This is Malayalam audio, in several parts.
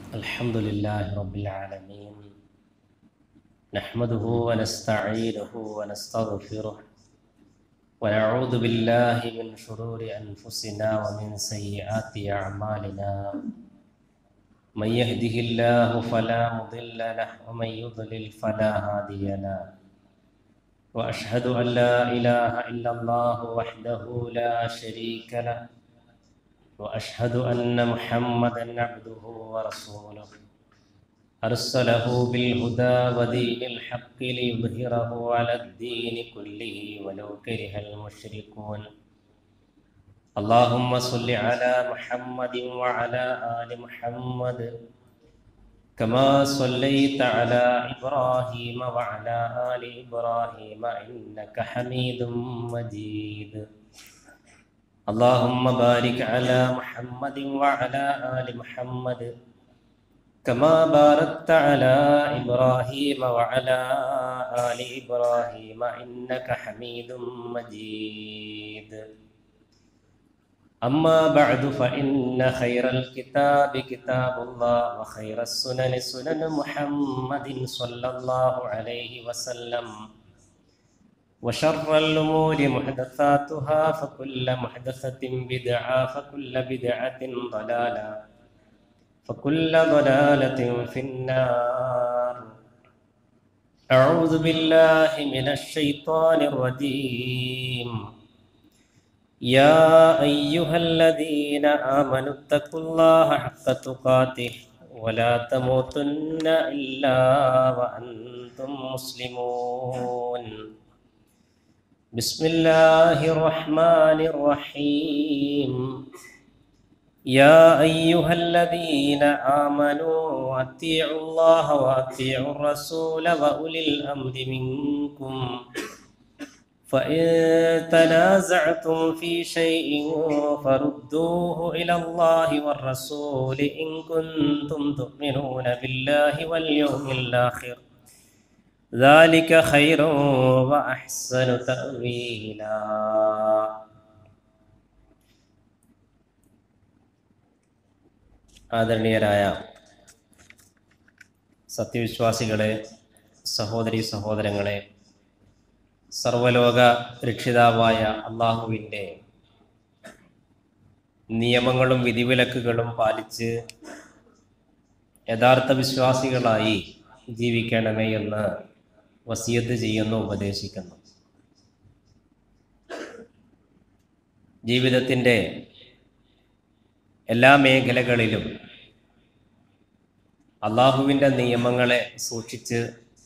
الحمد لله رب العالمين نحمده ونستعينه ونستغفره ونعوذ بالله من شرور أنفسنا ومن سيئات أعمالنا من يهده الله فلا مضل له ومن يضلل فلا هادي له وأشهد أن لا إله إلا الله وحده لا شريك له واشهد ان محمدا عبده ورسوله ارسله بالهدى ودين الحق ليظهره على الدين كله ولو كره المشركون اللهم صل على محمد وعلى ال محمد كما صليت على ابراهيم وعلى ال ابراهيم انك حميد مجيد اللهم بارك على محمد وعلى آل محمد كما باركت على إبراهيم وعلى آل إبراهيم إنك حميد مجيد أما بعد فإن خير الكتاب كتاب الله وخير السنن سنن محمد صلى الله عليه وسلم وشر الأمور محدثاتها فكل محدثة بدعة فكل بدعة ضلالة فكل ضلالة في النار أعوذ بالله من الشيطان الرجيم يا أيها الذين آمنوا اتقوا الله حق تقاته ولا تموتن إلا وأنتم مسلمون بسم الله الرحمن الرحيم يا أيها الذين آمنوا أطيعوا الله وأطيعوا الرسول وأولي الأمر منكم فإن تنازعتم في شيء فردوه إلى الله والرسول إن كنتم تؤمنون بالله واليوم الآخر ذلك خير وأحسن تأويلا ആദരണീയരായ സത്യവിശ്വാസികളെ സഹോദരി സഹോദരങ്ങളെ സർവലോക രക്ഷിതാവായ അള്ളാഹുവിൻ്റെ നിയമങ്ങളും വിധിവിലക്കുകളും പാലിച്ച് യഥാർത്ഥ വിശ്വാസികളായി ജീവിക്കണമേ എന്ന് വസിയത്ത് ചെയ്യുന്നു ഉപദേശിക്കുന്നു ജീവിതത്തിൻ്റെ എല്ലാ മേഖലകളിലും അള്ളാഹുവിൻ്റെ നിയമങ്ങളെ സൂക്ഷിച്ച്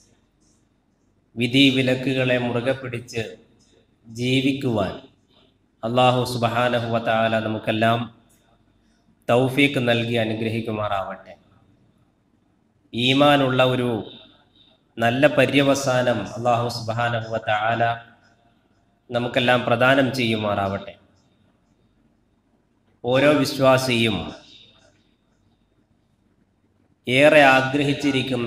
വിധി വിലക്കുകളെ മുറുകെ പിടിച്ച് ജീവിക്കുവാൻ അള്ളാഹു സുബഹാനഹുവല നമുക്കെല്ലാം തൗഫീക്ക് നൽകി അനുഗ്രഹിക്കുമാറാവട്ടെ ഈമാനുള്ള ഒരു നല്ല പര്യവസാനം അള്ളാഹു സുബാനഹുവത്ത ആല നമുക്കെല്ലാം പ്രദാനം ചെയ്യുമാറാവട്ടെ ഓരോ വിശ്വാസിയും ഏറെ ആഗ്രഹിച്ചിരിക്കുന്ന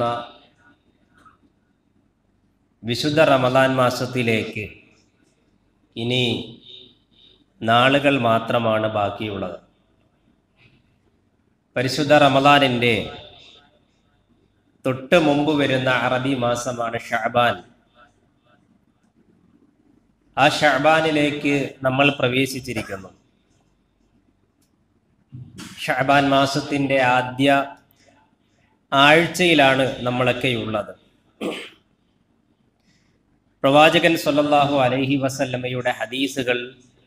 വിശുദ്ധ റമദാൻ മാസത്തിലേക്ക് ഇനി നാളുകൾ മാത്രമാണ് ബാക്കിയുള്ളത് പരിശുദ്ധ റമദാനിൻ്റെ തൊട്ട് മുമ്പ് വരുന്ന അറബി മാസമാണ് ഷാബാൻ ആ ഷാബാനിലേക്ക് നമ്മൾ പ്രവേശിച്ചിരിക്കുന്നു ഷാബാൻ മാസത്തിന്റെ ആദ്യ ആഴ്ചയിലാണ് നമ്മളൊക്കെയുള്ളത് പ്രവാചകൻ സല്ലല്ലാഹു അലൈഹി വസല്ലമയുടെ ഹദീസുകൾ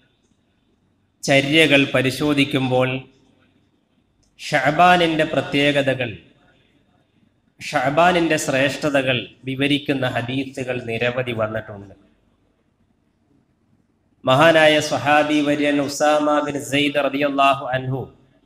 ചര്യകൾ പരിശോധിക്കുമ്പോൾ ഷഹബാനിന്റെ പ്രത്യേകതകൾ ഷഹബാനിന്റെ ശ്രേഷ്ഠതകൾ വിവരിക്കുന്ന ഹദീസുകൾ നിരവധി വന്നിട്ടുണ്ട് മഹാനായ സ്വഹാബി വര്യൻ ഉസാമ ബിൻ സെയ്ദ് റളിയല്ലാഹു അൻഹു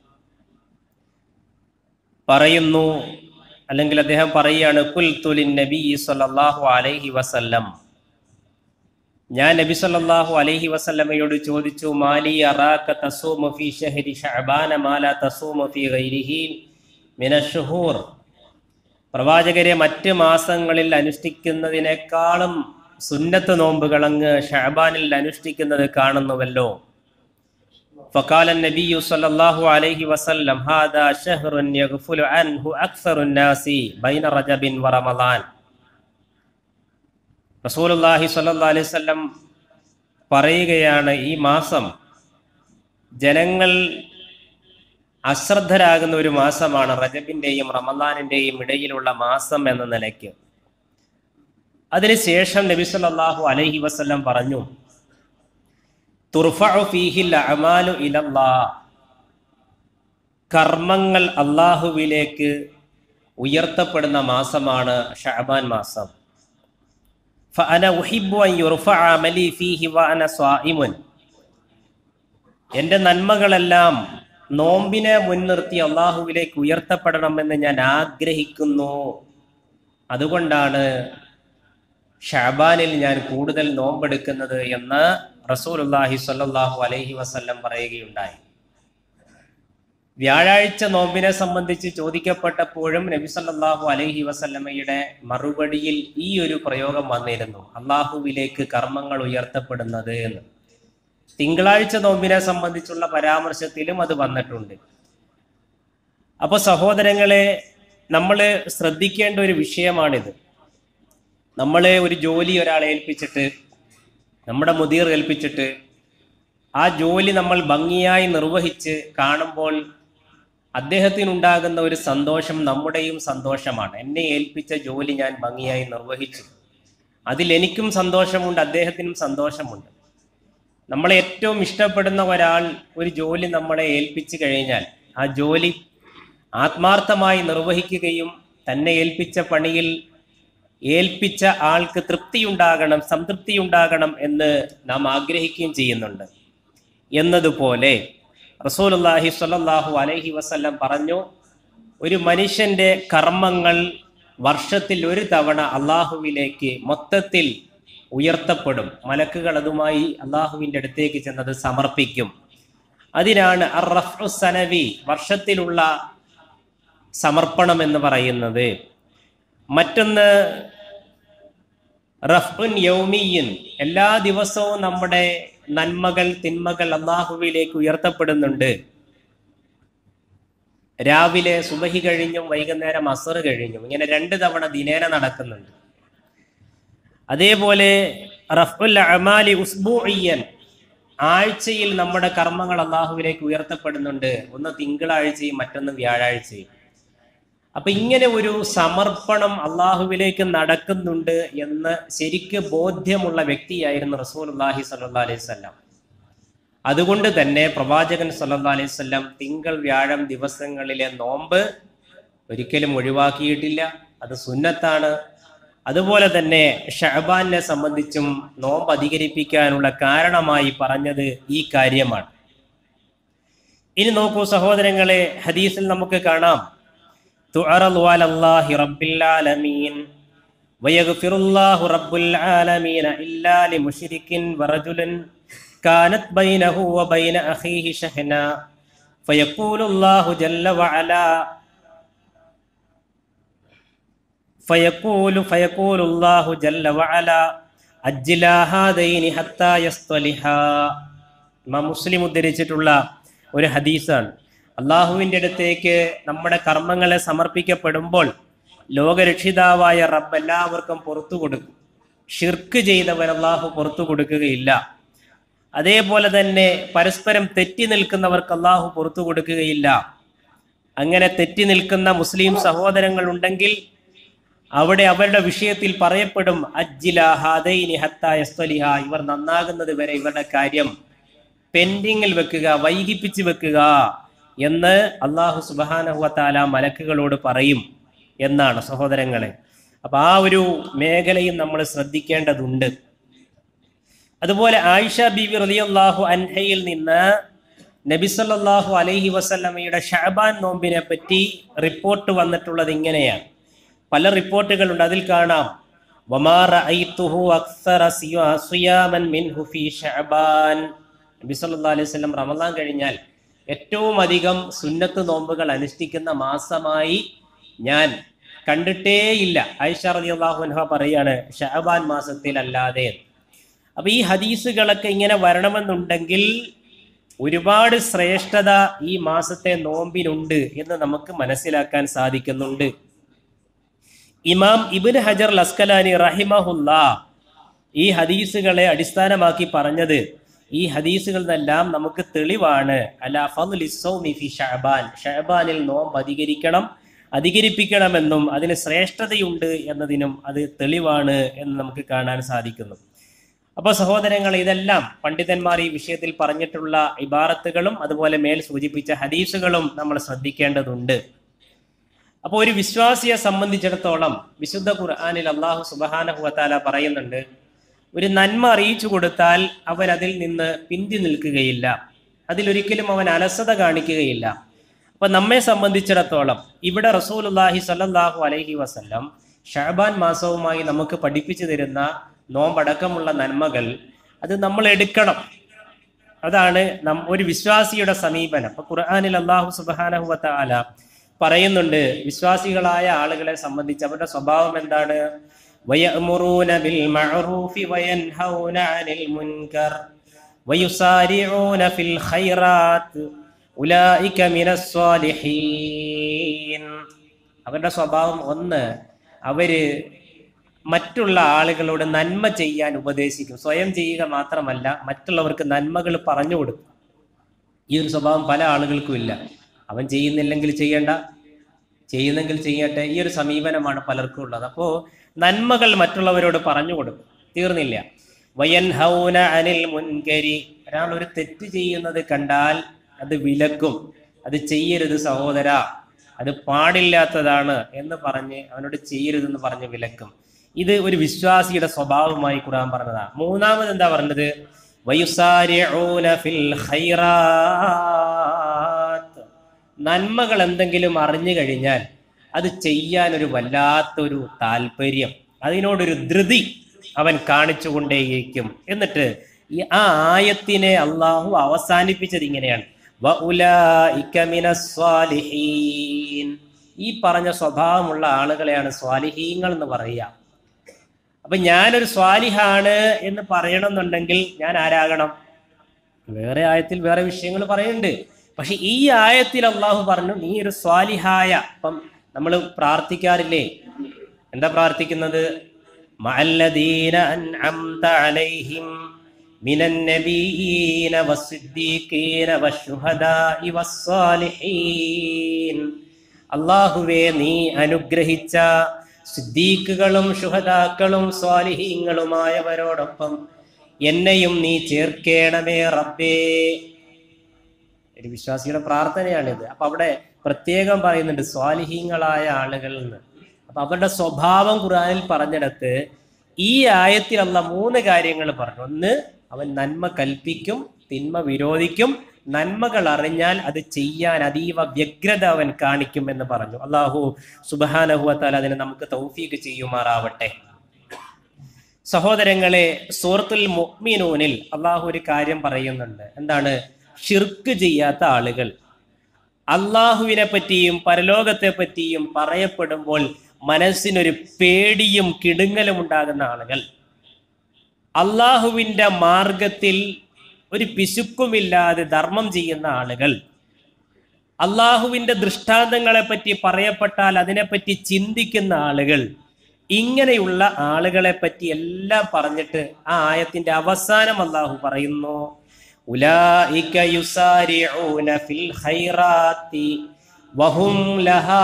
പറയുന്നു അല്ലെങ്കിൽ അദ്ദേഹം പറയുകയാണ് കുൽ തുലിൻ നബി സല്ലല്ലാഹു അലൈഹി വസല്ലം ഞാൻ നബി സല്ലല്ലാഹു അലൈഹി വസല്ലമയോട് ചോദിച്ചു മാലി അറാക തസൂമു ഫീ ഷഹരി ശഅബാന മാല തസൂമു ഫീ ഗൈരിഹി മിനശ്ശുഹൂർ പ്രവാചകരെ മറ്റ് മാസങ്ങളിൽ അനുഷ്ഠിക്കുന്നതിനേക്കാളും സുന്നത്ത് നോമ്പുകൾ അങ്ങ് ഷഹബാനിൽ അനുഷ്ഠിക്കുന്നത് കാണുന്നുവല്ലോ فقال النبي صلى الله عليه وسلم هذا شهر يغفل عنه أكثر الناس بين رجب ورمضان റസൂലുള്ളാഹി സ്വല്ലല്ലാഹി അലൈഹി വസല്ലം പറയുകയാണ് ഈ മാസം ജനങ്ങൾ അശ്രദ്ധരാകുന്ന ഒരു മാസമാണ് റജബിന്റെയും റമദാനിന്റെയും ഇടയിലുള്ള മാസം എന്ന നിലയ്ക്ക് അതിനുശേഷം നബി സല്ലല്ലാഹു അലൈഹി വസല്ലം പറഞ്ഞു തുർഫഉ ഫീഹിൽ അഅമാലു ഇലല്ലാഹ് കർമ്മങ്ങൾ അള്ളാഹുവിലേക്ക് ഉയർത്തപ്പെടുന്ന മാസമാണ് ഷഅബാൻ മാസം ഫഅന ഉഹിബ്ബു അൻ യുർഫഅ അമലി ഫീഹി വഅന സ്വായിമുൻ എൻ്റെ നന്മകളെല്ലാം നോമ്പിനെ മുൻനിർത്തി അള്ളാഹുവിലേക്ക് ഉയർത്തപ്പെടണമെന്ന് ഞാൻ ആഗ്രഹിക്കുന്നു അതുകൊണ്ടാണ് ഷാബാനിൽ ഞാൻ കൂടുതൽ നോമ്പെടുക്കുന്നത് എന്ന് റസൂലുല്ലാഹി സ്വല്ലല്ലാഹു അലൈഹി വസല്ലം പറയുകയുണ്ടായി വ്യാഴാഴ്ച നോമ്പിനെ സംബന്ധിച്ച് ചോദിക്കപ്പെട്ടപ്പോഴും നബി സല്ലല്ലാഹു അലൈഹി വസല്ലമയുടെ മറുപടിയിൽ ഈ ഒരു പ്രയോഗം വന്നിരുന്നു അള്ളാഹുവിലേക്ക് കർമ്മങ്ങൾ ഉയർത്തപ്പെടുന്നത് എന്ന് തിങ്കളാഴ്ച നോമ്പിനെ സംബന്ധിച്ചുള്ള പരാമർശത്തിലും അത് വന്നിട്ടുണ്ട് അപ്പോൾ സഹോദരങ്ങളെ നമ്മൾ ശ്രദ്ധിക്കേണ്ട ഒരു വിഷയമാണിത് നമ്മൾ ഒരു ജോലി ഒരാളെ ഏൽപ്പിച്ചിട്ട് നമ്മുടെ മുതിർ ഏൽപ്പിച്ചിട്ട് ആ ജോലി നമ്മൾ ഭംഗിയായി നിർവഹിച്ച് കാണുമ്പോൾ അദ്ദേഹത്തിനുണ്ടാകുന്ന ഒരു സന്തോഷം നമ്മുടെയും സന്തോഷമാണ് എന്നെ ഏൽപ്പിച്ച ജോലി ഞാൻ ഭംഗിയായി നിർവഹിച്ചു അതിൽ എനിക്കും സന്തോഷമുണ്ട് അദ്ദേഹത്തിനും സന്തോഷമുണ്ട് നമ്മളെ ഏറ്റവും ഇഷ്ടപ്പെടുന്ന ഒരാൾ ഒരു ജോലി നമ്മളെ ഏൽപ്പിച്ചു കഴിഞ്ഞാൽ ആ ജോലി ആത്മാർത്ഥമായി നിർവഹിക്കുകയും തന്നെ ഏൽപ്പിച്ച പണിയിൽ ഏൽപ്പിച്ച ആൾക്ക് തൃപ്തിയുണ്ടാകണം സംതൃപ്തിയുണ്ടാകണം എന്ന് നാം ആഗ്രഹിക്കുകയും ചെയ്യുന്നുണ്ട് എന്നതുപോലെ റസൂലുള്ളാഹി സ്വല്ലല്ലാഹു അലൈഹി വസല്ലം പറഞ്ഞു ഒരു മനുഷ്യന്റെ കർമ്മങ്ങൾ വർഷത്തിൽ ഒരു തവണ അള്ളാഹുവിലേക്ക് മൊത്തത്തിൽ ഉയർത്തപ്പെടും മലക്കുകൾ അതുമായി അള്ളാഹുവിൻ്റെ അടുത്തേക്ക് ചെന്നത് സമർപ്പിക്കും അതിനാണ് അർ റഫ്ഉ സനവി വർഷത്തിലുള്ള സമർപ്പണം എന്ന് പറയുന്നത് മറ്റൊന്ന് റഫ്ഉൻ യൗമിയൻ എല്ലാ ദിവസവും നമ്മുടെ നന്മകൾ തിന്മകൾ അള്ളാഹുവിലേക്ക് ഉയർത്തപ്പെടുന്നുണ്ട് രാവിലെ സുബഹി കഴിഞ്ഞും വൈകുന്നേരം അസർ കഴിഞ്ഞും ഇങ്ങനെ രണ്ട് തവണ ദിനേന നടക്കുന്നുണ്ട് അതേപോലെ റഫുൽ അമാലി ഉസ്ബൂഇയൻ ആഴ്ചയിൽ നമ്മുടെ കർമ്മങ്ങൾ അള്ളാഹുവിലേക്ക് ഉയർത്തപ്പെടുന്നുണ്ട് ഒന്ന് തിങ്കളാഴ്ചയും മറ്റൊന്ന് വ്യാഴാഴ്ചയും അപ്പൊ ഇങ്ങനെ ഒരു സമർപ്പണം അള്ളാഹുവിലേക്ക് നടക്കുന്നുണ്ട് എന്ന് ശരിക്ക് ബോധ്യമുള്ള വ്യക്തിയായിരുന്നു റസൂൽ അള്ളാഹി സല്ലാ അലൈഹി സ്വല്ലാം അതുകൊണ്ട് തന്നെ പ്രവാചകൻ സല്ലാ അലൈഹി സ്വല്ലാം തിങ്കൾ വ്യാഴം ദിവസങ്ങളിലെ നോമ്പ് ഒരിക്കലും ഒഴിവാക്കിയിട്ടില്ല അത് സുന്നത്താണ് അതുപോലെ തന്നെ ഷഹബാനെ സംബന്ധിച്ചും നോമ്പ് അധികരിപ്പിക്കാനുള്ള കാരണമായി പറഞ്ഞത് ഈ കാര്യമാണ് ഇനി നോക്കൂ സഹോദരങ്ങളെ ഹദീസിൽ നമുക്ക് കാണാം تعرض على الله رب العالمين ويغفر الله رب العالمين إلا لمشرك ورجل كانت بينه وبين أخيه شحنا فيقول الله جل وعلا فيقول فيقول الله جل وعلا أجلا هذين حتى يصطلحا ഇമാം മുസ്ലിം ഉദ്ധരിച്ചിട്ടുള്ള ഒരു ഹദീസാണ് അള്ളാഹുവിൻ്റെ അടുത്തേക്ക് നമ്മുടെ കർമ്മങ്ങളെ സമർപ്പിക്കപ്പെടുമ്പോൾ ലോകരക്ഷിതാവായ റബ്ബ് എല്ലാവർക്കും പുറത്തു കൊടുക്കും ഷിർക്ക് ചെയ്തവർ അള്ളാഹു പുറത്തു കൊടുക്കുകയില്ല അതേപോലെ തന്നെ പരസ്പരം തെറ്റി നിൽക്കുന്നവർക്ക് അള്ളാഹു പുറത്തു കൊടുക്കുകയില്ല അങ്ങനെ തെറ്റി നിൽക്കുന്ന മുസ്ലിം സഹോദരങ്ങൾ ഉണ്ടെങ്കിൽ അവിടെ അവരുടെ വിഷയത്തിൽ പറയപ്പെടും അജ്ജില ഹാദൈനി ഹത്തായസ്തലിഹ ഇവർ നന്നാകുന്നത് വരെ ഇവരുടെ കാര്യം പെൻഡിങ്ങിൽ വെക്കുക വൈകിപ്പിച്ച് വെക്കുക എന്ന് അള്ളാഹു സുബാനഹുവത്താല മലക്കുകളോട് പറയും എന്നാണ് സഹോദരങ്ങളെ അപ്പൊ ആ ഒരു മേഖലയും നമ്മൾ ശ്രദ്ധിക്കേണ്ടതുണ്ട് അതുപോലെ ആയിഷ ബീവി റളിയല്ലാഹു അൻഹയിൽ നിന്ന് നബി സല്ലല്ലാഹു അലൈഹി വസല്ലമയുടെ ഷഅബാൻ നോമ്പിനെ പറ്റി റിപ്പോർട്ട് വന്നിട്ടുള്ളത് ഇങ്ങനെയാണ് പല റിപ്പോർട്ടുകളുണ്ട് അതിൽ കാണാം വമാ റഅയ്തുഹു അക്സറ സിയാ- സിയാമൻ മിൻഹു ഫീ ഷഅബാൻ നബി സല്ലല്ലാഹു അലൈഹി വസല്ലം റമദാൻ കഴിഞ്ഞാൽ ഏറ്റവും അധികം സുന്നത്ത് നോമ്പുകൾ അനുഷ്ഠിക്കുന്ന മാസമായി ഞാൻ കണ്ടിട്ടേയില്ല ഐഷ റളിയല്ലാഹു അൻഹ പറയാണ് ഷഅബാൻ മാസത്തിൽ അല്ലാതെ അപ്പൊ ഈ ഹദീസുകളൊക്കെ ഇങ്ങനെ വരണമെന്നുണ്ടെങ്കിൽ ഒരുപാട് ശ്രേഷ്ഠത ഈ മാസത്തെ നോമ്പിനുണ്ട് എന്ന് നമുക്ക് മനസ്സിലാക്കാൻ സാധിക്കുന്നുണ്ട് ഇമാം ഇബിൻ ഹജർ ലസ്കലാനി റഹിമഹുല്ല ഈ ഹദീസുകളെ അടിസ്ഥാനമാക്കി പറഞ്ഞത് ഈ ഹദീസുകളിലെല്ലാം നമുക്ക് തെളിവാണ് അല ഫി ഷഅബാൻ ഷഅബാനിൽ നോമ്പ് അധികരിക്കണം അധികരിപ്പിക്കണമെന്നും അതിന് ശ്രേഷ്ഠതയുണ്ട് എന്നതിനും അത് തെളിവാണ് എന്ന് നമുക്ക് കാണാൻ സാധിക്കുന്നു അപ്പോൾ സഹോദരങ്ങൾ ഇതെല്ലാം പണ്ഡിതന്മാർ ഈ വിഷയത്തിൽ പറഞ്ഞിട്ടുള്ള ഇബാറത്തുകളും അതുപോലെ മേൽ സൂചിപ്പിച്ച ഹദീസുകളും നമ്മൾ ശ്രദ്ധിക്കേണ്ടതുണ്ട് അപ്പോൾ ഒരു വിശ്വാസിയെ സംബന്ധിച്ചിടത്തോളം വിശുദ്ധ ഖുർആാനിൽ അള്ളാഹു സുബാനഹുവത്താല പറയുന്നുണ്ട് ഒരു നന്മ അറിയിച്ചു കൊടുത്താൽ അവൻ അതിൽ നിന്ന് പിന്തി നിൽക്കുകയില്ല അതിലൊരിക്കലും അവൻ അലസത കാണിക്കുകയില്ല അപ്പൊ നമ്മെ സംബന്ധിച്ചിടത്തോളം ഇവിടെ റസൂലുല്ലാഹി സല്ലല്ലാഹു അലൈഹി വസല്ലം ഷാബാൻ മാസവുമായി നമുക്ക് പഠിപ്പിച്ചു തരുന്ന നോമ്പടക്കമുള്ള നന്മകൾ അത് നമ്മൾ എടുക്കണം അതാണ് നം ഒരു വിശ്വാസിയുടെ സമീപനം അപ്പൊ ഖുർആാനിൽ അള്ളാഹു സുബാനഹു വത്താല പറയുന്നുണ്ട് വിശ്വാസികളായ ആളുകളെ സംബന്ധിച്ച് അവരുടെ സ്വഭാവം എന്താണ് ويأمرون بالمعروف وينهون عن المنكر ويسارعون في الخيرات أولئك من الصالحين അവരുടെ സ്വഭാവം ഒന്ന് അവര് മറ്റുള്ള ആളുകളോട് നന്മ ചെയ്യാൻ ഉപദേശിക്കും സ്വയം ചെയ്യുക മാത്രമല്ല മറ്റുള്ളവർക്ക് നന്മകൾ പറഞ്ഞു കൊടുക്കും ഈ ഒരു സ്വഭാവം പല ആളുകൾക്കും ഇല്ല അവൻ ചെയ്യുന്നില്ലെങ്കിൽ ചെയ്യണ്ട ചെയ്യുന്നെങ്കിൽ ചെയ്യട്ടെ ഈ ഒരു സമീപനമാണ് പലർക്കും ഉള്ളത് അപ്പോൾ നന്മകൾ മറ്റുള്ളവരോട് പറഞ്ഞു കൊടുക്കും തീർന്നില്ല വയൻഹൗന അനിൽ മുൻകരി ഒരാൾ ഒരു തെറ്റ് ചെയ്യുന്നത് കണ്ടാൽ അത് വിലക്കും അത് ചെയ്യരുത് സഹോദര അത് പാടില്ലാത്തതാണ് എന്ന് പറഞ്ഞ് അവനോട് ചെയ്യരുതെന്ന് പറഞ്ഞ് വിലക്കും ഇത് ഒരു വിശ്വാസിയുടെ സ്വഭാവമായി ഖുർആൻ പറഞ്ഞതാണ് മൂന്നാമത് എന്താ പറഞ്ഞത് വയുസാരിഊന ഫിൽ ഖൈറാത്ത് നന്മകൾ എന്തെങ്കിലും അറിഞ്ഞു കഴിഞ്ഞാൽ അത് ചെയ്യാൻ ഒരു വല്ലാത്തൊരു താല്പര്യം അതിനോടൊരു ധൃതി അവൻ കാണിച്ചുകൊണ്ടേയിരിക്കും എന്നിട്ട് ഈ ആ ആയത്തിനെ അള്ളാഹു അവസാനിപ്പിച്ചത് ഇങ്ങനെയാണ് വഉലായിക മിനസ് സ്വാലിഹീൻ. ഈ പറഞ്ഞ സ്വഭാവമുള്ള ആളുകളെയാണ് സ്വാലിഹീങ്ങൾ എന്ന് പറയുക അപ്പൊ ഞാനൊരു സ്വാലിഹാണ് എന്ന് പറയണമെന്നുണ്ടെങ്കിൽ ഞാൻ ആരാകണം വേറെ ആയത്തിൽ വേറെ വിഷയങ്ങൾ പറയുന്നുണ്ട് പക്ഷെ ഈ ആയത്തിൽ അള്ളാഹു പറഞ്ഞു നീ ഒരു സ്വാലിഹായ ഇപ്പം നമ്മൾ പ്രാർത്ഥിക്കാറില്ലേ എന്താ പ്രാർത്ഥിക്കുന്നത് മഅല്ലദീന അൻഅംത അലൈഹിം മിനൻ നബിയീന വസ്സിദ്ദീഖീന വശുഹദാഇ വസ്സാലിഹീൻ അള്ളാഹുവേ നീ അനുഗ്രഹിച്ച സിദ്ദീഖുകളും ശുഹദാക്കളും സ്വാലിഹീങ്ങളുമായവരോടൊപ്പം എന്നെയും നീ ചേർക്കേണമേ റബ്ബേ ഒരു വിശ്വാസിയുടെ പ്രാർത്ഥനയാണിത് അപ്പൊ അവിടെ പ്രത്യേകം പറയുന്നുണ്ട് സ്വാലിഹീങ്ങളായ ആളുകളിൽ നിന്ന് അപ്പൊ അവരുടെ സ്വഭാവം ഖുറാനിൽ പറഞ്ഞിടത്ത് ഈ ആയത്തിൽ അല്ല മൂന്ന് കാര്യങ്ങൾ പറഞ്ഞു ഒന്ന് അവൻ നന്മ കൽപ്പിക്കും തിന്മ വിരോധിക്കും നന്മകൾ അറിഞ്ഞാൽ അത് ചെയ്യാൻ അതീവ വ്യഗ്രത അവൻ കാണിക്കും എന്ന് പറഞ്ഞു അള്ളാഹു സുബാനഹുവത്താൽ അതിനെ നമുക്ക് തൗഫീക്ക് ചെയ്യുമാറാവട്ടെ സഹോദരങ്ങളെ സൂറത്തുൽ മുഅ്മിനൂനിൽ അള്ളാഹു ഒരു കാര്യം പറയുന്നുണ്ട് എന്താണ് ഷിർക്ക് ചെയ്യാത്ത ആളുകൾ അള്ളാഹുവിനെ പറ്റിയും പരലോകത്തെ പറ്റിയും പറയപ്പെടുമ്പോൾ മനസ്സിനൊരു പേടിയും കിടുങ്ങലും ഉണ്ടാകുന്ന ആളുകൾ അള്ളാഹുവിൻ്റെ മാർഗത്തിൽ ഒരു പിശുക്കുമില്ലാതെ ധർമ്മം ചെയ്യുന്ന ആളുകൾ അള്ളാഹുവിൻ്റെ ദൃഷ്ടാന്തങ്ങളെ പറ്റി പറയപ്പെട്ടാൽ അതിനെപ്പറ്റി ചിന്തിക്കുന്ന ആളുകൾ ഇങ്ങനെയുള്ള ആളുകളെ പറ്റി എല്ലാം പറഞ്ഞിട്ട് ആ ആയത്തിന്റെ അവസാനം അള്ളാഹു പറയുന്നു ഉലായിക യുസാരിഊന ഫിൽ ഖൈറാത്തി വഹും ലഹാ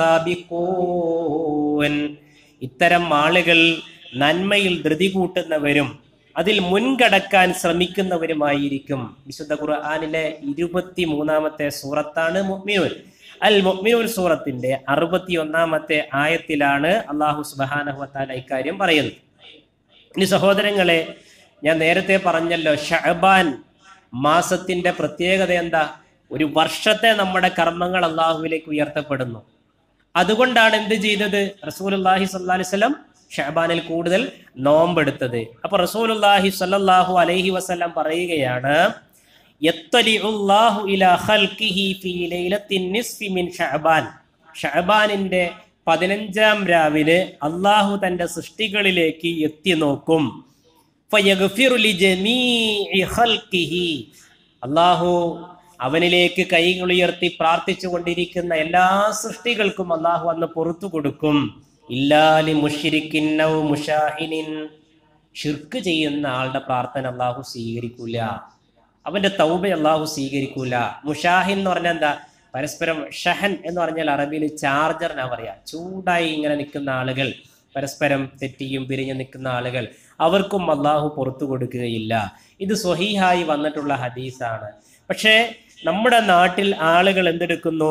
സാബിഖൂൻ ഇത്തരം ആളുകൾ നന്മയിൽ ധൃതി കൂട്ടുന്നവരും അതിൽ മുൻകടക്കാൻ ശ്രമിക്കുന്നവരുമായിരിക്കും വിശുദ്ധ ഖുർആാനിലെ ഇരുപത്തി മൂന്നാമത്തെ സൂറത്താണ് മുഅ്മിനൂൻ അൽ മുഅ്മിനൂൻ സൂറത്തിന്റെ അറുപത്തി ഒന്നാമത്തെ ആയത്തിലാണ് അള്ളാഹു സുബാനഹുവത്താല ഇക്കാര്യം പറയുന്നത് ഇനി സഹോദരങ്ങളെ ഞാൻ നേരത്തെ പറഞ്ഞല്ലോ ഷഹബാൻ മാസത്തിന്റെ പ്രത്യേകത എന്താ ഒരു വർഷത്തെ നമ്മുടെ കർമ്മങ്ങൾ അള്ളാഹുവിലേക്ക് ഉയർത്തപ്പെടുന്നു അതുകൊണ്ടാണ് എന്ത് ചെയ്തത് റസൂലുല്ലാഹി സ്വല്ലല്ലാഹി അലൈഹി വസല്ലം ഷഹബാനിൽ കൂടുതൽ നോമ്പെടുത്തത് അപ്പൊ റസൂലുല്ലാഹി സ്വല്ലല്ലാഹു അലൈഹി വസല്ലം പറയുകയാണ് യത്തലിഉല്ലാഹു ഇലാ ഖൽഖിഹി ഫീ ലൈലത്തിൻ നിസ്ഫി മിൻ ഷഅബാൻ ഷഅബാനിന്റെ പതിനഞ്ചാം രാവിലെ അള്ളാഹു തന്റെ സൃഷ്ടികളിലേക്ക് എത്തി നോക്കും ഫയഗ്ഫിറു ലിജമീഇ ഖൽഖിഹി അള്ളാഹു അവനിലേക്ക് കൈകൾ ഉയർത്തി പ്രാർത്ഥിച്ചു കൊണ്ടിരിക്കുന്ന എല്ലാ സൃഷ്ടികൾക്കും അള്ളാഹു അന്ന് പുറത്തു കൊടുക്കും ഇല്ലാലി മുഷിരിക്കിന്നൗ മുഷാഹിനിൻ ഷിർക്ക് ചെയ്യുന്ന ആളുടെ പ്രാർത്ഥന അള്ളാഹു സ്വീകരിക്കൂല അവന്റെ തൗബ അള്ളാഹു സ്വീകരിക്കൂല മുഷാഹിൻ എന്ന് പറഞ്ഞാൽ എന്താ പരസ്പരം ഷഹൻ എന്ന് പറഞ്ഞാൽ അറബിയിൽ ചാർജർ എന്നാ പറയാ ചൂടായി ഇങ്ങനെ നിൽക്കുന്ന ആളുകൾ പരസ്പരം തെറ്റിയും പിരിഞ്ഞു നിൽക്കുന്ന ആളുകൾ അവർക്കും അള്ളാഹു പുറത്തു കൊടുക്കുകയില്ല ഇത് സ്വഹീഹായി വന്നിട്ടുള്ള ഹദീസാണ് പക്ഷേ നമ്മുടെ നാട്ടിൽ ആളുകൾ എന്തെടുക്കുന്നു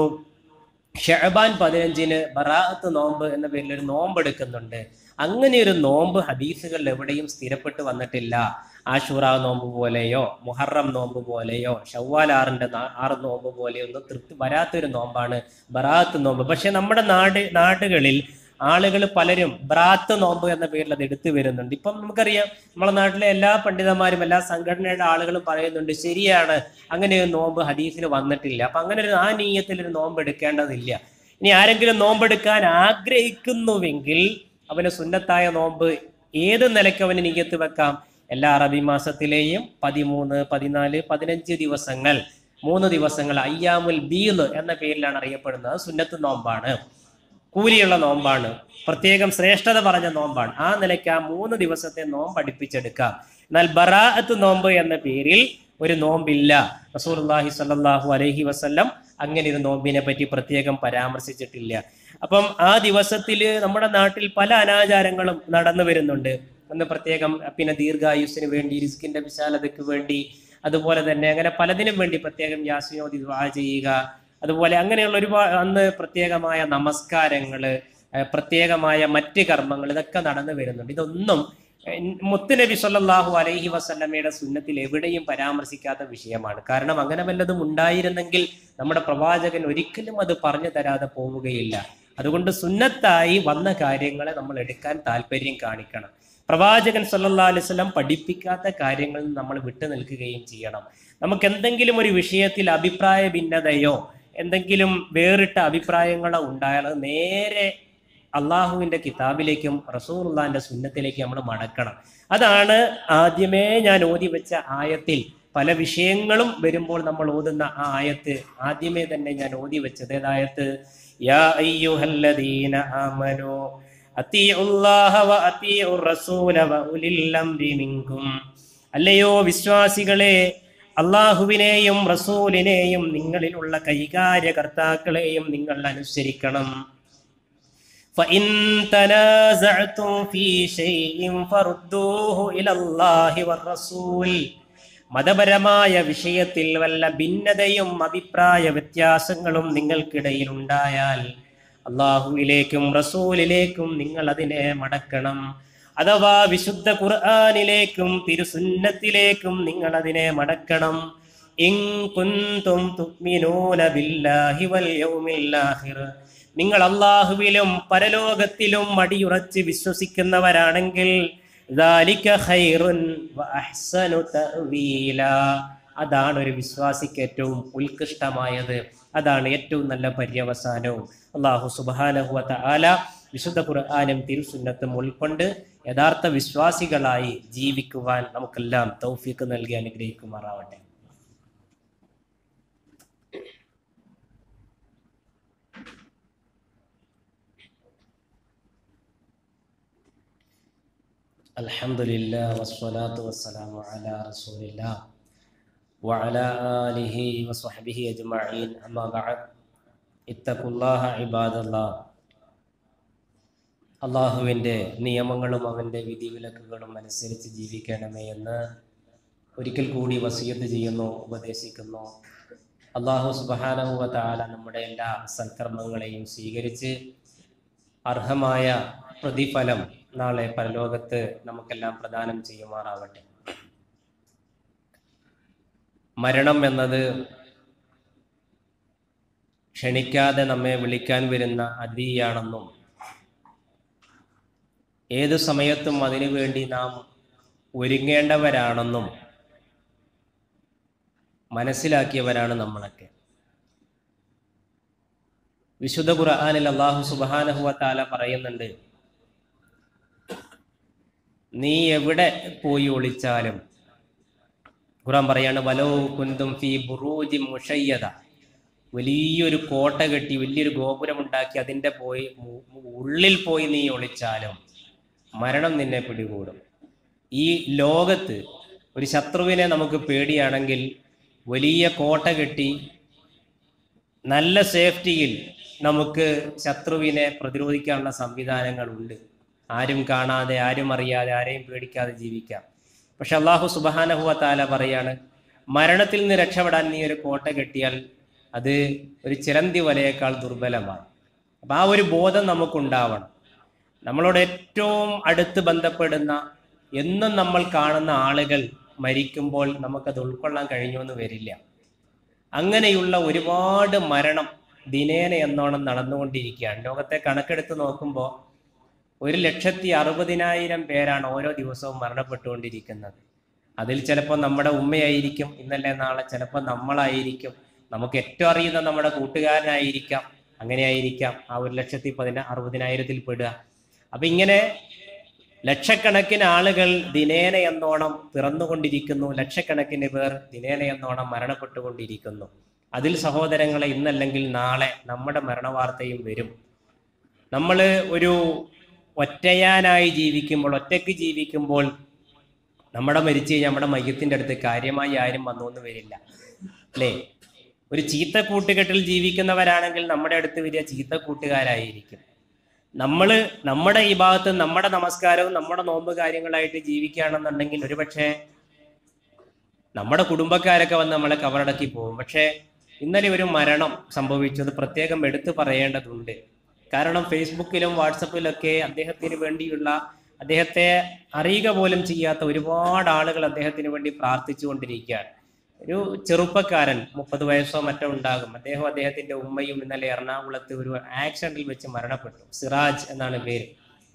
ഷഹബാൻ പതിനഞ്ചിന് ബറാഅത്ത് നോമ്പ് എന്ന പേരിൽ ഒരു നോമ്പ് എടുക്കുന്നുണ്ട് അങ്ങനെ ഒരു നോമ്പ് ഹദീസുകളിൽ എവിടെയും സ്ഥിരപ്പെട്ട് വന്നിട്ടില്ല ആഷൂറ നോമ്പ് പോലെയോ മുഹറം നോമ്പ് പോലെയോ ഷവ്വാൽ ആറിന്റെ നാ- ആറ് നോമ്പ് പോലെയോ ഒന്നും തൃപ്തി വരാത്തൊരു നോമ്പാണ് ബറാത്ത് നോമ്പ് പക്ഷെ നമ്മുടെ നാട് നാടുകളിൽ ആളുകൾ പലരും ബ്രാത്ത് നോമ്പ് എന്ന പേരിൽ അത് എടുത്തു വരുന്നുണ്ട് ഇപ്പം നമുക്കറിയാം നമ്മളെ നാട്ടിലെ എല്ലാ പണ്ഡിതന്മാരും എല്ലാ സംഘടനയുടെ ആളുകളും പറയുന്നുണ്ട് ശരിയാണ് അങ്ങനെ ഒരു നോമ്പ് ഹദീസിൽ വന്നിട്ടില്ല അപ്പൊ അങ്ങനെ ഒരു ആ നീയത്തിൽ ഒരു നോമ്പ് എടുക്കേണ്ടതില്ല ഇനി ആരെങ്കിലും നോമ്പെടുക്കാൻ ആഗ്രഹിക്കുന്നുവെങ്കിൽ അവന് സുന്നത്തായ നോമ്പ് ഏത് നിലയ്ക്ക് അവന് നീയത്ത് വെക്കാം എല്ലാ അറബി മാസത്തിലെയും പതിമൂന്ന് പതിനാല് പതിനഞ്ച് ദിവസങ്ങൾ മൂന്ന് ദിവസങ്ങൾ അയ്യാമുൽ ബീൽ എന്ന പേരിലാണ് അറിയപ്പെടുന്നത് സുന്നത്ത് നോമ്പാണ് കൂലിയുള്ള നോമ്പാണ് പ്രത്യേകം ശ്രേഷ്ഠത പറഞ്ഞ നോമ്പാണ് ആ നിലയ്ക്ക് ആ മൂന്ന് ദിവസത്തെ നോമ്പ് അടുപ്പിച്ചെടുക്കാം എന്നാൽ ബറാഅത്ത് നോമ്പ് എന്ന പേരിൽ ഒരു നോമ്പില്ല റസൂലുള്ളാഹി സ്വല്ലല്ലാഹു അലൈഹി വസല്ലം അങ്ങനെ ഒരു നോമ്പിനെ പറ്റി പ്രത്യേകം പരാമർശിച്ചിട്ടില്ല അപ്പം ആ ദിവസത്തിൽ നമ്മുടെ നാട്ടിൽ പല അനാചാരങ്ങളും നടന്നു വരുന്നുണ്ട് അന്ന് പ്രത്യേകം പിന്നെ ദീർഘായുസ്സിന് വേണ്ടി റിസ്കിന്റെ വിശാലതയ്ക്ക് വേണ്ടി അതുപോലെ തന്നെ അങ്ങനെ പലതിനും വേണ്ടി പ്രത്യേകം യാസിനോദി ദുആ ചെയ്യുക അതുപോലെ അങ്ങനെയുള്ള ഒരുപാട് അന്ന് പ്രത്യേകമായ നമസ്കാരങ്ങള് ഏഹ് പ്രത്യേകമായ മറ്റ് കർമ്മങ്ങൾ ഇതൊക്കെ നടന്നു വരുന്നുണ്ട് ഇതൊന്നും ഏഹ് മുത്തുനബി സല്ലല്ലാഹു അലൈഹി വസല്ലമയുടെ സുന്നത്തിൽ എവിടെയും പരാമർശിക്കാത്ത വിഷയമാണ് കാരണം അങ്ങനെ വല്ലതും ഉണ്ടായിരുന്നെങ്കിൽ നമ്മുടെ പ്രവാചകൻ ഒരിക്കലും അത് പറഞ്ഞു തരാതെ പോവുകയില്ല അതുകൊണ്ട് സുന്നത്തായി വന്ന കാര്യങ്ങളെ നമ്മൾ എടുക്കാൻ താല്പര്യം കാണിക്കണം പ്രവാചകൻ സല്ലല്ലാഹു അലൈഹി വസല്ലം പഠിപ്പിക്കാത്ത കാര്യങ്ങളിൽ നമ്മൾ വിട്ടു നിൽക്കുകയും ചെയ്യണം നമുക്ക് എന്തെങ്കിലും ഒരു വിഷയത്തിൽ അഭിപ്രായ ഭിന്നതയോ എന്തെങ്കിലും വേറിട്ട അഭിപ്രായങ്ങളോ ഉണ്ടായാൽ അത് നേരെ അള്ളാഹുവിന്റെ കിതാബിലേക്കും റസൂലുള്ളാന്റെ സുന്നത്തിലേക്കും നമ്മൾ മടക്കണം അതാണ് ആദ്യമേ ഞാൻ ഓതി വെച്ച ആയത്തിൽ പല വിഷയങ്ങളും വരുമ്പോൾ നമ്മൾ ഓതുന്ന ആ ആയത്ത് ആദ്യമേ തന്നെ ഞാൻ ഓതി വെച്ചത് ഏതായത്ത് യാ അയ്യുഹല്ലദീന ആമനു അത്തിയുല്ലാഹ വ അത്തിയുർ റസൂല വ ഉലിൽ അംരി മിൻകും അല്ലയോ വിശ്വാസികളെ അള്ളാഹുവിനെയും റസൂലിനെയും നിങ്ങളിലുള്ള കൈകാര്യകർത്താക്കളെയും നിങ്ങൾ അനുസരിക്കണം فإن تنازعتم في شيء فردوه إلى الله والرسول മതപരമായ വിഷയത്തിൽ വല്ല ഭിന്നതയും അഭിപ്രായ വ്യത്യാസങ്ങളും നിങ്ങൾക്കിടയിൽ ഉണ്ടായാൽ അള്ളാഹുവിലേക്കും റസൂലിലേക്കും നിങ്ങൾ അതിനെ മടക്കണം അഥവാ വിശുദ്ധ ഖുർആാനിലേക്കും തിരുസുന്നത്തിലേക്കും നിങ്ങൾ അതിനെ മടക്കണം ഇൻ കുന്തും തുഅ്മിനൂന ബില്ലാഹി വൽ യൗമിൽ ആഖിർ നിങ്ങൾ അള്ളാഹുവിലും പരലോകത്തിലും മടിയുറച്ച് വിശ്വസിക്കുന്നവരാണെങ്കിൽ ذَلِكَ خَيْرٌ وَأَحْسَنُ تَأْوِيلًا. അതാണ് ഒരു വിശ്വാസിക്ക് ഏറ്റവും ഉത്കൃഷ്ടമായത് അതാണ് ഏറ്റവും നല്ല പര്യവസാനവും അള്ളാഹു സുബാനഹുവ ആല വിശുദ്ധ ഖുർആാനും തിരുസുന്നത്തും ഉൾക്കൊണ്ട് യഥാർത്ഥ വിശ്വാസികളായി ജീവിക്കുവാൻ നമുക്കെല്ലാം തൗഫീക്ക് നൽകി അനുഗ്രഹിക്കുമാറാവട്ടെ الحمد لله والصلاة والسلام على رسول الله وعلى آله وصحبه أجمعين أما بعد اتقوا الله عباد الله അള്ളാഹുവിൻ്റെ നിയമങ്ങളും അവൻ്റെ വിധിവിലക്കുകളും അനുസരിച്ച് ജീവിക്കണമേ എന്ന് ഒരിക്കൽ കൂടി വസീയത്ത് ചെയ്യുന്നു ഉപദേശിക്കുന്നു അള്ളാഹു സുബാനഹുവ താല നമ്മുടെ എല്ലാ സൽക്കർമ്മങ്ങളെയും സ്വീകരിച്ച് അർഹമായ പ്രതിഫലം നാളെ പരലോകത്ത് നമുക്കെല്ലാം പ്രദാനം ചെയ്യുമാറാവട്ടെ മരണം എന്നത് ക്ഷണിക്കാതെ നമ്മെ വിളിക്കാൻ വരുന്ന അതിഥിയാണെന്നും ഏതു സമയത്തും അതിനു വേണ്ടി നാം ഒരുങ്ങേണ്ടവരാണെന്നും മനസ്സിലാക്കിയവരാണ് നമ്മളൊക്കെ വിശുദ്ധ ഖുർആനിൽ അള്ളാഹു സുബാനഹുവ താല പറയുന്നുണ്ട് നീ എവിടെ പോയി ഒളിച്ചാലും ഖുറാൻ പറയാണ് വലോ കുന്തും ഫി ബുറൂജി മുഷയ്യത വലിയൊരു കോട്ട കെട്ടി വലിയൊരു ഗോപുരം ഉണ്ടാക്കി അതിൻ്റെ പോയി മു- ഉള്ളിൽ പോയി നീ ഒളിച്ചാലും മരണം നിന്നെ പിടികൂടും ഈ ലോകത്ത് ഒരു ശത്രുവിനെ നമുക്ക് പേടിയാണെങ്കിൽ വലിയ കോട്ട കെട്ടി നല്ല സേഫ്റ്റിയിൽ നമുക്ക് ശത്രുവിനെ പ്രതിരോധിക്കാനുള്ള സംവിധാനങ്ങളുണ്ട് ആരും കാണാതെ ആരും അറിയാതെ ആരെയും പേടിക്കാതെ ജീവിക്കാം പക്ഷെ അള്ളാഹു സുബാനഹുവ താല പറയാണ് മരണത്തിൽ നിന്ന് രക്ഷപ്പെടാൻ നീ ഒരു കോട്ട കെട്ടിയാൽ അത് ഒരു ചിലന്തി വലയേക്കാൾ ദുർബലമാണ് അപ്പം ആ ഒരു ബോധം നമുക്കുണ്ടാവണം നമ്മളോട് ഏറ്റവും അടുത്ത് ബന്ധപ്പെടുന്ന എന്നും നമ്മൾ കാണുന്ന ആളുകൾ മരിക്കുമ്പോൾ നമുക്കത് ഉൾക്കൊള്ളാൻ കഴിഞ്ഞുവെന്ന് വരില്ല അങ്ങനെയുള്ള ഒരുപാട് മരണം ദിനേന എന്നോണം നടന്നുകൊണ്ടിരിക്കുകയാണ് ലോകത്തെ കണക്കെടുത്ത് നോക്കുമ്പോൾ ഒരു ലക്ഷത്തി അറുപതിനായിരം പേരാണ് ഓരോ ദിവസവും മരണപ്പെട്ടുകൊണ്ടിരിക്കുന്നത് അതിൽ ചിലപ്പോൾ നമ്മുടെ ഉമ്മയായിരിക്കും ഇന്നല്ലേ നാളെ ചിലപ്പോൾ നമ്മളായിരിക്കും നമുക്ക് ഏറ്റവും അറിയുന്ന നമ്മുടെ കൂട്ടുകാരനായിരിക്കാം അങ്ങനെയായിരിക്കാം ആ ഒരു ലക്ഷത്തി പതിന അറുപതിനായിരത്തിൽ പെടുക അപ്പൊ ഇങ്ങനെ ലക്ഷക്കണക്കിന് ആളുകൾ ദിനേന എന്നോണം പിറന്നുകൊണ്ടിരിക്കുന്നു ലക്ഷക്കണക്കിന് പേർ ദിനേന എന്നോണം മരണപ്പെട്ടുകൊണ്ടിരിക്കുന്നു അതിൽ സഹോദരങ്ങളെ ഇന്നല്ലെങ്കിൽ നാളെ നമ്മുടെ മരണവാർത്തയും വരും നമ്മൾ ഒരു ഒറ്റയാനായി ജീവിക്കുമ്പോൾ ഒറ്റയ്ക്ക് ജീവിക്കുമ്പോൾ നമ്മുടെ മരിച്ചു കഴിഞ്ഞാൽ നമ്മുടെ മയ്യത്തിൻ്റെ അടുത്ത് കാര്യമായി ആരും വന്നോന്ന് വരില്ല അല്ലേ ഒരു ചീത്ത കൂട്ടുകെട്ടിൽ ജീവിക്കുന്നവരാണെങ്കിൽ നമ്മുടെ അടുത്ത് വരിക ചീത്ത കൂട്ടുകാരായിരിക്കും നമ്മൾ നമ്മുടെ ഈ ഭാഗത്ത് നമ്മുടെ നമസ്കാരവും നമ്മുടെ നോമ്പ് കാര്യങ്ങളായിട്ട് ജീവിക്കുകയാണെന്നുണ്ടെങ്കിൽ ഒരുപക്ഷെ നമ്മുടെ കുടുംബക്കാരൊക്കെ വന്ന് നമ്മളെ കവറടക്കി പോകും പക്ഷേ ഇന്നലെ ഒരു മരണം സംഭവിച്ചത് പ്രത്യേകം എടുത്തു പറയേണ്ടതുണ്ട് കാരണം ഫേസ്ബുക്കിലും വാട്സപ്പിലൊക്കെ അദ്ദേഹത്തിന് വേണ്ടിയുള്ള അദ്ദേഹത്തെ അറിയുക പോലും ചെയ്യാത്ത ഒരുപാട് ആളുകൾ അദ്ദേഹത്തിന് വേണ്ടി പ്രാർത്ഥിച്ചുകൊണ്ടിരിക്കുകയാണ് ഒരു ചെറുപ്പക്കാരൻ മുപ്പത് വയസ്സോ മറ്റോ ഉണ്ടാകും അദ്ദേഹം അദ്ദേഹത്തിന്റെ ഉമ്മയും ഇന്നലെ എറണാകുളത്ത് ഒരു ആക്സിഡന്റിൽ വെച്ച് മരണപ്പെട്ടു സിറാജ് എന്നാണ് പേര്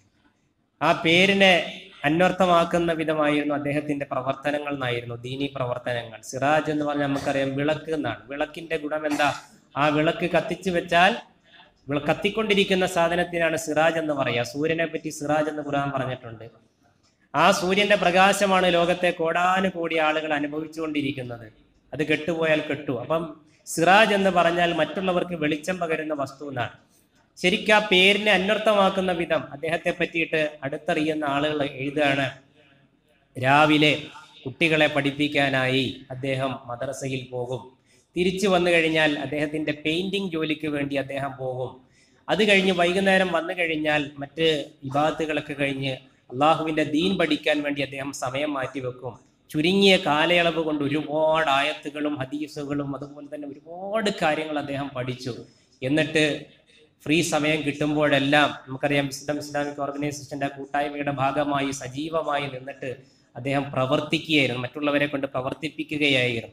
ആ പേരിനെ അന്വർത്ഥമാക്കുന്ന വിധമായിരുന്നു അദ്ദേഹത്തിന്റെ പ്രവർത്തനങ്ങൾ എന്നായിരുന്നു ദീനി പ്രവർത്തനങ്ങൾ സിറാജ് എന്ന് പറഞ്ഞാൽ നമുക്കറിയാം വിളക്ക് എന്നാണ് വിളക്കിന്റെ ഗുണം എന്താ ആ വിളക്ക് കത്തിച്ചു വെച്ചാൽ വിള- കത്തിക്കൊണ്ടിരിക്കുന്ന സാധനത്തിനാണ് സിറാജ് എന്ന് പറയുക സൂര്യനെ പറ്റി സിറാജ് എന്ന് ഖുർആൻ പറഞ്ഞിട്ടുണ്ട് ആ സൂര്യന്റെ പ്രകാശമാണ് ലോകത്തെ കോടാനുകോടി ആളുകൾ അനുഭവിച്ചുകൊണ്ടിരിക്കുന്നത് അത് കെട്ടുപോയാൽ കെട്ടു അപ്പം സിറാജ് എന്ന് പറഞ്ഞാൽ മറ്റുള്ളവർക്ക് വെളിച്ചം പകരുന്ന വസ്തു എന്നാണ് ശരിക്കും ആ പേരിനെ അന്വർത്ഥമാക്കുന്ന വിധം അദ്ദേഹത്തെ പറ്റിയിട്ട് അടുത്തറിയുന്ന ആളുകൾ എഴുതുകയാണ് രാവിലെ കുട്ടികളെ പഠിപ്പിക്കാനായി അദ്ദേഹം മദ്രസയിൽ പോകും തിരിച്ചു വന്നു കഴിഞ്ഞാൽ അദ്ദേഹത്തിന്റെ പെയിന്റിംഗ് ജോലിക്ക് വേണ്ടി അദ്ദേഹം പോകും അത് കഴിഞ്ഞ് വൈകുന്നേരം വന്നു കഴിഞ്ഞാൽ മറ്റ് വിഭാഗത്തുകളൊക്കെ കഴിഞ്ഞ് അള്ളാഹുവിന്റെ ദീൻ പഠിക്കാൻ വേണ്ടി അദ്ദേഹം സമയം മാറ്റിവെക്കും ചുരുങ്ങിയ കാലയളവ് കൊണ്ട് ഒരുപാട് ആയത്തുകളും ഹദീസുകളും അതുപോലെ തന്നെ ഒരുപാട് കാര്യങ്ങൾ അദ്ദേഹം പഠിച്ചു എന്നിട്ട് ഫ്രീ സമയം കിട്ടുമ്പോഴെല്ലാം നമുക്കറിയാം ഇസ്ലാം ഇസ്ലാമിക് ഓർഗനൈസേഷന്റെ ആ കൂട്ടായ്മയുടെ ഭാഗമായി സജീവമായി നിന്നിട്ട് അദ്ദേഹം പ്രവർത്തിക്കുകയായിരുന്നു മറ്റുള്ളവരെ കൊണ്ട് പ്രവർത്തിപ്പിക്കുകയായിരുന്നു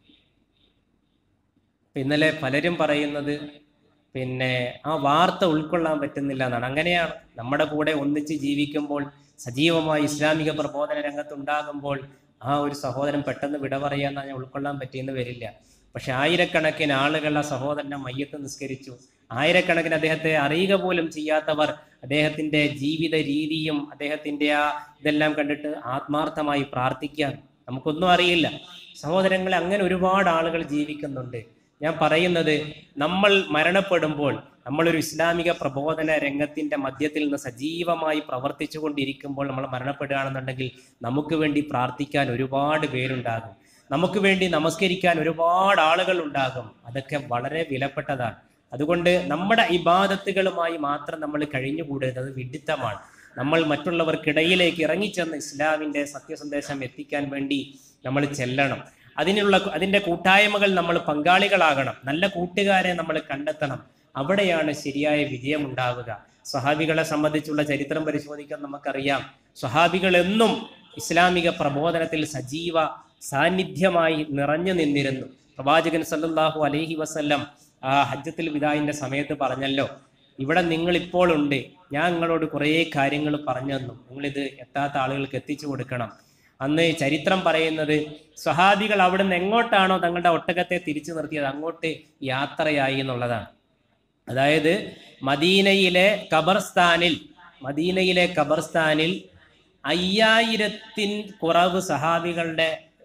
ഇപ്പൊ ഇന്നലെ പലരും പറയുന്നത് പിന്നെ ആ വാർത്ത ഉൾക്കൊള്ളാൻ പറ്റുന്നില്ല എന്നാണ് അങ്ങനെയാണ് നമ്മുടെ കൂടെ ഒന്നിച്ച് ജീവിക്കുമ്പോൾ സജീവമായി ഇസ്ലാമിക പ്രബോധന രംഗത്തുണ്ടാകുമ്പോൾ ആ ഒരു സഹോദരൻ പെട്ടെന്ന് വിട പറയാന്ന് ഞാൻ ഉൾക്കൊള്ളാൻ പറ്റിയെന്ന് വരില്ല പക്ഷെ ആയിരക്കണക്കിന് ആളുകൾ ആ സഹോദരനെ മയ്യത്ത് നിസ്കരിച്ചു ആയിരക്കണക്കിന് അദ്ദേഹത്തെ അറിയുക പോലും ചെയ്യാത്തവർ അദ്ദേഹത്തിന്റെ ജീവിത രീതിയും അദ്ദേഹത്തിന്റെ ആ ഇതെല്ലാം കണ്ടിട്ട് ആത്മാർത്ഥമായി പ്രാർത്ഥിക്കാൻ നമുക്കൊന്നും അറിയില്ല സഹോദരങ്ങളെ അങ്ങനെ ഒരുപാട് ആളുകൾ ജീവിക്കുന്നുണ്ട് ഞാൻ പറയുന്നത് നമ്മൾ മരണപ്പെടുമ്പോൾ നമ്മളൊരു ഇസ്ലാമിക പ്രബോധന രംഗത്തിന്റെ മധ്യത്തിൽ നിന്ന് സജീവമായി പ്രവർത്തിച്ചു കൊണ്ടിരിക്കുമ്പോൾ നമ്മൾ മരണപ്പെടുകയാണെന്നുണ്ടെങ്കിൽ നമുക്ക് വേണ്ടി പ്രാർത്ഥിക്കാൻ ഒരുപാട് പേരുണ്ടാകും നമുക്ക് വേണ്ടി നമസ്കരിക്കാൻ ഒരുപാട് ആളുകൾ ഉണ്ടാകും അതൊക്കെ വളരെ വിലപ്പെട്ടതാണ് അതുകൊണ്ട് നമ്മുടെ ഇബാദത്തുകളുമായി മാത്രം നമ്മൾ കഴിഞ്ഞുകൂടരുത് അത് വിഡിത്തമാണ് നമ്മൾ മറ്റുള്ളവർക്കിടയിലേക്ക് ഇറങ്ങിച്ചെന്ന് ഇസ്ലാമിന്റെ സത്യസന്ദേശം എത്തിക്കാൻ വേണ്ടി നമ്മൾ ചെല്ലണം അതിനുള്ള അതിന്റെ കൂട്ടായ്മകൾ നമ്മൾ പങ്കാളികളാകണം നല്ല കൂട്ടുകാരെ നമ്മൾ കണ്ടെത്തണം അവിടെയാണ് ശരിയായ വിജയം ഉണ്ടാവുക സ്വഹാബികളെ സംബന്ധിച്ചുള്ള ചരിത്രം പരിശോധിക്കാൻ നമുക്കറിയാം സ്വഹാബികൾ എന്നും ഇസ്ലാമിക പ്രബോധനത്തിൽ സജീവ സാന്നിധ്യമായി നിറഞ്ഞു നിന്നിരുന്നു പ്രവാചകൻ സല്ലല്ലാഹു അലൈഹി വസല്ലം ആ ഹജ്ജത്തിൽ വിദായിന്റെ സമയത്ത് പറഞ്ഞല്ലോ ഇവിടെ നിങ്ങൾ ഇപ്പോൾ ഉണ്ട് ഞാൻ നിങ്ങളോട് കുറേ കാര്യങ്ങൾ പറഞ്ഞു തന്നു നിങ്ങളിത് എത്താത്ത ആളുകൾക്ക് എത്തിച്ചു കൊടുക്കണം അന്ന് ചരിത്രം പറയുന്നത് സ്വഹാബികൾ അവിടുന്ന് എങ്ങോട്ടാണോ തങ്ങളുടെ ഒട്ടകത്തെ തിരിച്ചു നിർത്തിയത് അങ്ങോട്ട് യാത്രയായി എന്നുള്ളതാണ് അതായത് മദീനയിലെ ഖബർസ്ഥാനിൽ മദീനയിലെ ഖബർസ്ഥാനിൽ അയ്യായിരത്തിൻ കുറവ് സഹാബികളുടെ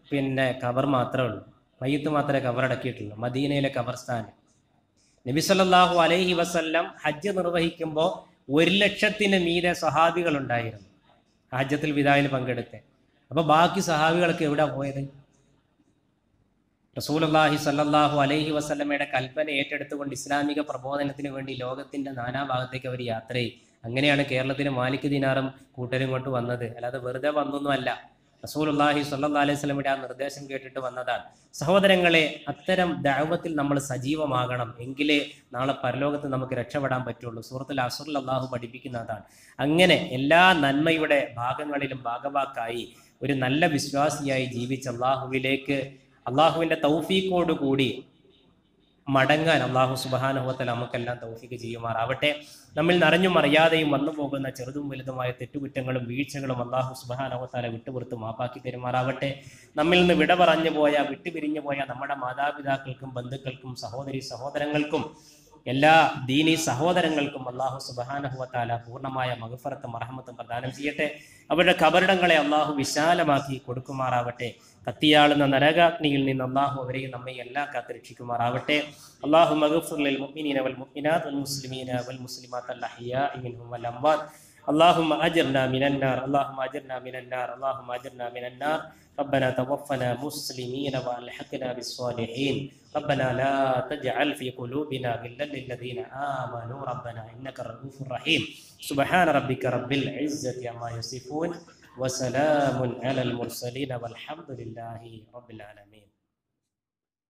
പിന്നെ കവർ മാത്രമേ ഉള്ളൂ മയ്യത്ത് മാത്രമേ കവർ അടക്കിയിട്ടുള്ളൂ മദീനയിലെ കബർസ്ഥാൻ നബി സല്ലല്ലാഹു അലൈഹി വസല്ലം ഹജ്ജ് നിർവഹിക്കുമ്പോൾ ഒരു ലക്ഷത്തിന് മീതെ സഹാബികൾ ഉണ്ടായിരുന്നു ഹജ്ജത്തിൽ വിദായിൽ പങ്കെടുത്ത് അപ്പൊ ബാക്കി സഹാബികളൊക്കെ എവിടെ പോയത് റസൂലുള്ളാഹി സല്ലല്ലാഹു അലൈഹി വസല്ലമയുടെ കൽപ്പന ഏറ്റെടുത്തുകൊണ്ട് ഇസ്ലാമിക പ്രബോധനത്തിന് വേണ്ടി ലോകത്തിന്റെ നാനാഭാഗത്തേക്ക് അവർ യാത്ര ചെയ്യും അങ്ങനെയാണ് കേരളത്തിന് മാലിക് ദിനാറും കൂട്ടരും കൊണ്ട് വന്നത് അല്ലാതെ വെറുതെ വന്നൊന്നുമല്ല റസൂലുള്ളാഹി സ്വല്ലല്ലാഹു അലൈഹി വസല്ലമയുടെ ആ നിർദ്ദേശം കേട്ടിട്ട് വന്നതാണ് സഹോദരങ്ങളെ അത്തരം ദഅവത്തിൽ നമ്മൾ സജീവമാകണം എങ്കിലേ നാളെ പരലോകത്ത് നമുക്ക് രക്ഷപ്പെടാൻ പറ്റുള്ളൂ സൂറത്തുൽ അസുറിൽ അള്ളാഹു പഠിപ്പിക്കുന്നതാണ് അങ്ങനെ എല്ലാ നന്മയുടെ ഭാഗങ്ങളിലും ഭാഗവാക്കായി ഒരു നല്ല വിശ്വാസിയായി ജീവിച്ച് അള്ളാഹുവിലേക്ക് അള്ളാഹുവിന്റെ തൗഫീഖോട് കൂടി മടങ്ങാൻ അള്ളാഹു സുബാനുഭവത്തിൽ നമുക്കെല്ലാം തൗഫീക്ക് ചെയ്യുമാറാവട്ടെ നമ്മിൽ നിറഞ്ഞും അറിയാതെയും വന്നു പോകുന്ന ചെറുതും വലുതുമായ തെറ്റുകുറ്റങ്ങളും വീഴ്ചകളും അള്ളാഹു സുബാനുഭവത്താലെ വിട്ടുപുറത്ത് മാപ്പാക്കി തരുമാറാവട്ടെ നമ്മിൽ നിന്ന് വിട പറഞ്ഞു പോയ വിട്ടുപിരിഞ്ഞു പോയ നമ്മുടെ മാതാപിതാക്കൾക്കും ബന്ധുക്കൾക്കും സഹോദരി സഹോദരങ്ങൾക്കും എല്ലാ ദീനി സഹോദരങ്ങൾക്കും അള്ളാഹു സുബാനഹുവത്താല പൂർണ്ണമായ മകഫറത്തും മറഹമത്തും പ്രദാനം ചെയ്യട്ടെ അവരുടെ കബറിടങ്ങളെ അള്ളാഹു വിശാലമാക്കി കൊടുക്കുമാറാവട്ടെ കത്തിയാളുന്ന നരകാഗ്നിയിൽ നിന്ന് അള്ളാഹു അവരെയും നമ്മെ എല്ലാം കാത്തുരക്ഷിക്കുമാറാവട്ടെ അള്ളാഹു മഗഫുറിൽ മുഅ്മിനീന വൽ മുഅ്മിനാത്ത് വൽ മുസ്ലിമീന വൽ മുസ്ലിമാത്ത് അൽ അഹ്യാഇ മിൻഹും വൽ അംവാത്ത് اللهم أجرنا من النار اللهم أجرنا من النار اللهم أجرنا من النار ربنا توفنا مسلمين وألحقنا بالصالحين ربنا لا تجعل في قلوبنا غلا للذين آمنوا ربنا إنك رؤوف رحيم سبحان ربك رب العزة عما يصفون وسلام على المرسلين والحمد لله رب العالمين